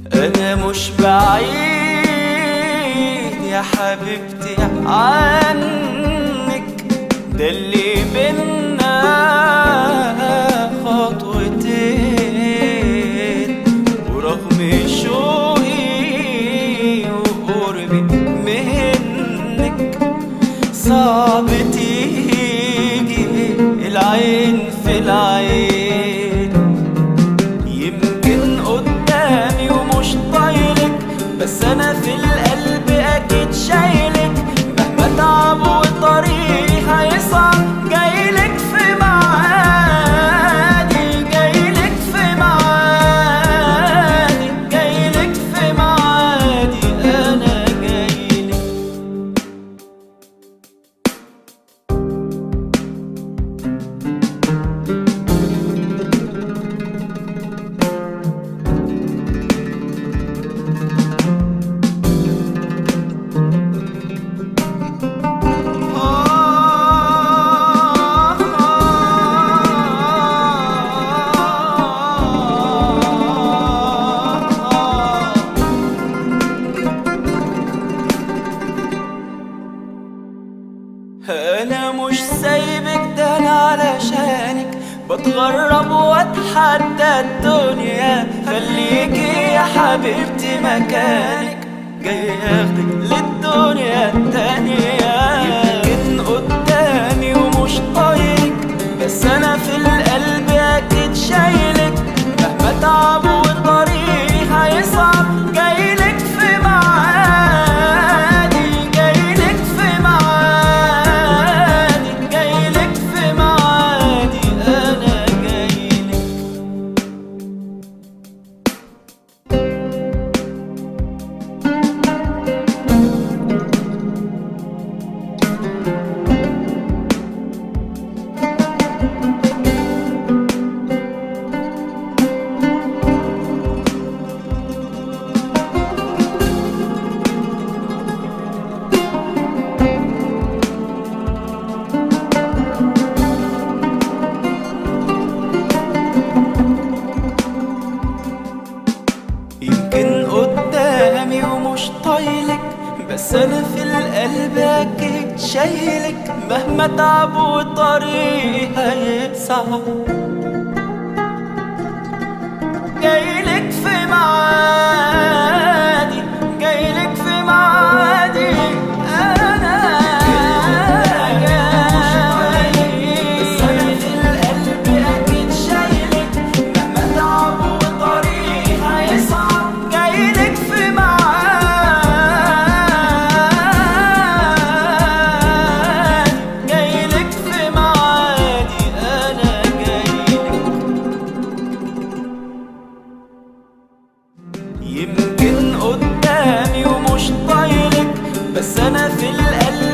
انا مش بعيد يا حبيبتي عنك ده اللي بينا خطوتين ورغم شوقي وقربي منك صعب تيجي العين في العين يمكن قدامي ومش طايلك بس انا في القلب اكيد شايلك مهما تعب وطريقي هيصعب جايلك في معادي جايلك في معادي جايلك في معادي انا جايلك انا مش سايبك ده انا علشانك بتغرب واتحدى الدنيا خليكي يا حبيبتي مكانك جاي اخدك للدنيا التانية يمكن قدامي ومش طايقك بس انا في القلب اكيد شايلك مهما تعب وطريقي هيصعب جايلك في معادي جايلك في معادي جايلك في معادي انا جايلك يمكن قدامي ومش طايلك بس انا في القلب اكيد شايلك مهما تعب وطريقي هيصعب جايلك في معادي جايلك في معادي انا جاي بس انا في القلب اكيد شايلك مهما تعب وطريقي هيصعب جايلك في معادي جايلك في معادي انا جايلك يمكن قدامي ومش طايلك بس انا في القلب